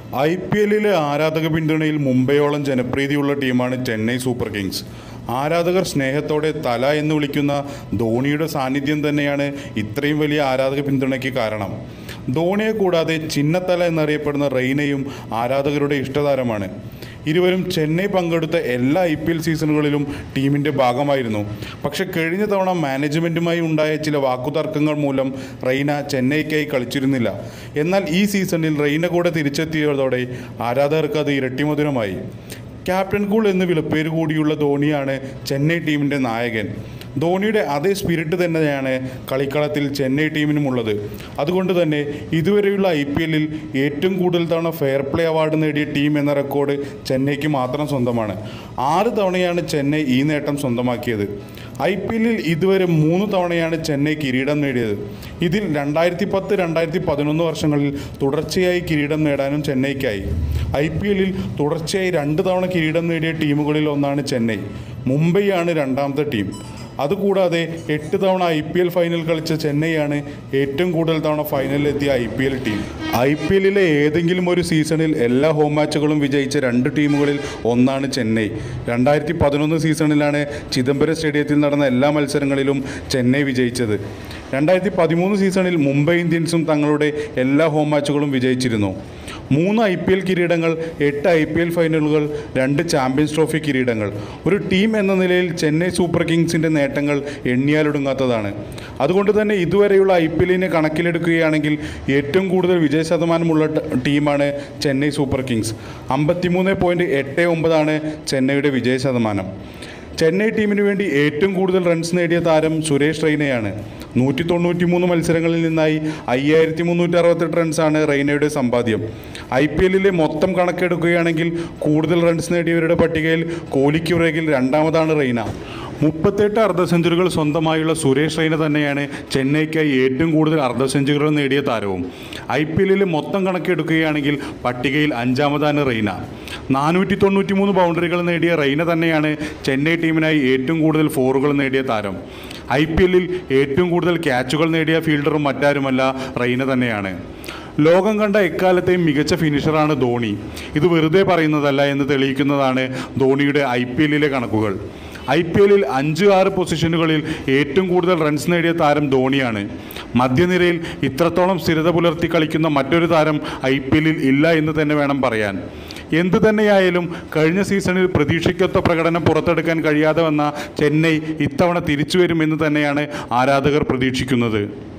I P എല്ലിലെ ആരാധക പിന്തുണയിൽ മുംബൈയോളം ജനപ്രീതിയുള്ള ടീമാണ് Chennai Super Kings ആരാധകർ സ്നേഹത്തോടെ തല എന്ന് വിളിക്കുന്ന ധോണിയുടെ സാന്നിധ്യം തന്നെയാണ് ഇത്രയും വലിയ ആരാധക പിന്തുണയ്ക്ക് കാരണം ധോണിയെ കൂടാതെ ചിന്നത്തല എന്നറിയപ്പെടുന്ന റെയ്നയും ആരാധകരുടെ ഇഷ്ടതാരമാണ് ഇരുവരും ചെന്നൈ പങ്കെടുത്ത എല്ലാ ഐ പി എൽ സീസണുകളിലും ടീമിൻ്റെ ഭാഗമായിരുന്നു പക്ഷെ കഴിഞ്ഞ തവണ മാനേജ്മെൻറ്റുമായി ഉണ്ടായ ചില വാക്കുതർക്കങ്ങൾ മൂലം റെയ്ന ചെന്നൈക്കായി കളിച്ചിരുന്നില്ല എന്നാൽ ഈ സീസണിൽ റെയ്ന കൂടെ തിരിച്ചെത്തിയതോടെ ആരാധകർക്ക് അത് ഇരട്ടിമധുരമായി ക്യാപ്റ്റൻ കൂൾ എന്ന് വിളിപ്പേര് കൂടിയുള്ള ധോണിയാണ് ചെന്നൈ ടീമിൻ്റെ നായകൻ ധോണിയുടെ അതേ സ്പിരിറ്റ് തന്നെയാണ് കളിക്കളത്തിൽ ചെന്നൈ ടീമിനുമുള്ളത് അതുകൊണ്ട് തന്നെ ഇതുവരെയുള്ള ഐ പി എല്ലിൽ ഏറ്റവും കൂടുതൽ തവണ ഫെയർ പ്ലേ അവാർഡ് നേടിയ ടീം എന്ന റെക്കോർഡ് ചെന്നൈക്ക് മാത്രം സ്വന്തമാണ് ആറ് തവണയാണ് ചെന്നൈ ഈ നേട്ടം സ്വന്തമാക്കിയത് ഐ പി എല്ലിൽ ഇതുവരെ മൂന്ന് തവണയാണ് ചെന്നൈ കിരീടം നേടിയത് ഇതിൽ രണ്ടായിരത്തി പത്ത് രണ്ടായിരത്തി പതിനൊന്ന് വർഷങ്ങളിൽ തുടർച്ചയായി കിരീടം നേടാനും ചെന്നൈക്കായി ഐ പി എല്ലിൽ തുടർച്ചയായി രണ്ട് തവണ കിരീടം നേടിയ ടീമുകളിൽ ഒന്നാണ് ചെന്നൈ മുംബൈയാണ് രണ്ടാമത്തെ ടീം അതുകൂടാതെ എട്ട് തവണ ഐ പി എൽ ഫൈനൽ കളിച്ച ചെന്നൈയാണ് ഏറ്റവും കൂടുതൽ തവണ ഫൈനലിലെത്തിയ I P L team I P എല്ലിലെ ഏതെങ്കിലും ഒരു സീസണിൽ എല്ലാ ഹോം മാച്ചുകളും വിജയിച്ച രണ്ട് ടീമുകളിൽ ഒന്നാണ് ചെന്നൈ രണ്ടായിരത്തി പതിനൊന്ന് സീസണിലാണ് ചിദംബരം സ്റ്റേഡിയത്തിൽ നടന്ന എല്ലാ മത്സരങ്ങളിലും ചെന്നൈ വിജയിച്ചത് രണ്ടായിരത്തി പതിമൂന്ന് സീസണിൽ മുംബൈ ഇന്ത്യൻസും തങ്ങളുടെ എല്ലാ ഹോം മാച്ചുകളും വിജയിച്ചിരുന്നു മൂന്ന് ഐ പി എൽ കിരീടങ്ങൾ എട്ട് ഐ പി എൽ ഫൈനലുകൾ രണ്ട് ചാമ്പ്യൻസ് ട്രോഫി കിരീടങ്ങൾ ഒരു ടീം എന്ന നിലയിൽ ചെന്നൈ സൂപ്പർ കിങ്സിൻ്റെ നേട്ടങ്ങൾ എണ്ണിയാലൊടുങ്ങാത്തതാണ് അതുകൊണ്ട് തന്നെ ഇതുവരെയുള്ള ഐ പി എല്ലിനെ കണക്കിലെടുക്കുകയാണെങ്കിൽ ഏറ്റവും കൂടുതൽ വിജയ ശതമാനമുള്ള ട- ടീമാണ് ചെന്നൈ സൂപ്പർ കിങ്സ് അമ്പത്തിമൂന്ന് പോയിൻറ്റ് എട്ട് ഒമ്പതാണ് ചെന്നൈയുടെ വിജയ ശതമാനം ചെന്നൈ ടീമിന് വേണ്ടി ഏറ്റവും കൂടുതൽ റൺസ് നേടിയ താരം സുരേഷ് റെയ്നയാണ് നൂറ്റി തൊണ്ണൂറ്റി മൂന്ന് മത്സരങ്ങളിൽ നിന്നായി അയ്യായിരത്തി മുന്നൂറ്റി അറുപത്തെട്ട് റൺസാണ് റെയ്നയുടെ സമ്പാദ്യം ഐ പി എല്ലിലെ മൊത്തം കണക്കെടുക്കുകയാണെങ്കിൽ കൂടുതൽ റൺസ് നേടിയവരുടെ പട്ടികയിൽ കോഹ്ലിക്ക് പുറകിൽ രണ്ടാമതാണ് റെയ്ന മുപ്പത്തെട്ട് അർദ്ധ സെഞ്ചുറികൾ സ്വന്തമായുള്ള സുരേഷ് റെയ്ന തന്നെയാണ് ചെന്നൈക്കായി ഏറ്റവും കൂടുതൽ അർദ്ധ സെഞ്ചുറികൾ നേടിയ താരവും ഐ പി എല്ലിലെ മൊത്തം കണക്കെടുക്കുകയാണെങ്കിൽ പട്ടികയിൽ അഞ്ചാമതാണ് റെയ്ന നാനൂറ്റി തൊണ്ണൂറ്റി മൂന്ന് ബൗണ്ടറികൾ നേടിയ റെയ്ന തന്നെയാണ് ചെന്നൈ ടീമിനായി ഏറ്റവും കൂടുതൽ ഫോറുകൾ നേടിയ താരം ഐ പി എല്ലിൽ ഏറ്റവും കൂടുതൽ ക്യാച്ചുകൾ നേടിയ ഫീൽഡറും മറ്റാരുമല്ല റെയ്ന തന്നെയാണ് ലോകം കണ്ട എക്കാലത്തെയും മികച്ച ഫിനിഷറാണ് ധോണി ഇത് വെറുതെ പറയുന്നതല്ല എന്ന് തെളിയിക്കുന്നതാണ് ധോണിയുടെ ഐ പി എല്ലിലെ കണക്കുകൾ ഐ പി എല്ലിൽ അഞ്ച് ആറ് പൊസിഷനുകളിൽ ഏറ്റവും കൂടുതൽ റൺസ് നേടിയ താരം ധോണിയാണ് മധ്യനിരയിൽ ഇത്രത്തോളം സ്ഥിരത പുലർത്തി കളിക്കുന്ന മറ്റൊരു താരം ഐ പി എല്ലിൽ ഇല്ല എന്ന് തന്നെ വേണം പറയാൻ എന്തു തന്നെയായാലും കഴിഞ്ഞ സീസണിൽ പ്രതീക്ഷിക്കാത്ത പ്രകടനം പുറത്തെടുക്കാൻ കഴിയാതെ വന്ന ചെന്നൈ ഇത്തവണ തിരിച്ചു വരുമെന്ന് തന്നെയാണ് ആരാധകർ പ്രതീക്ഷിക്കുന്നത്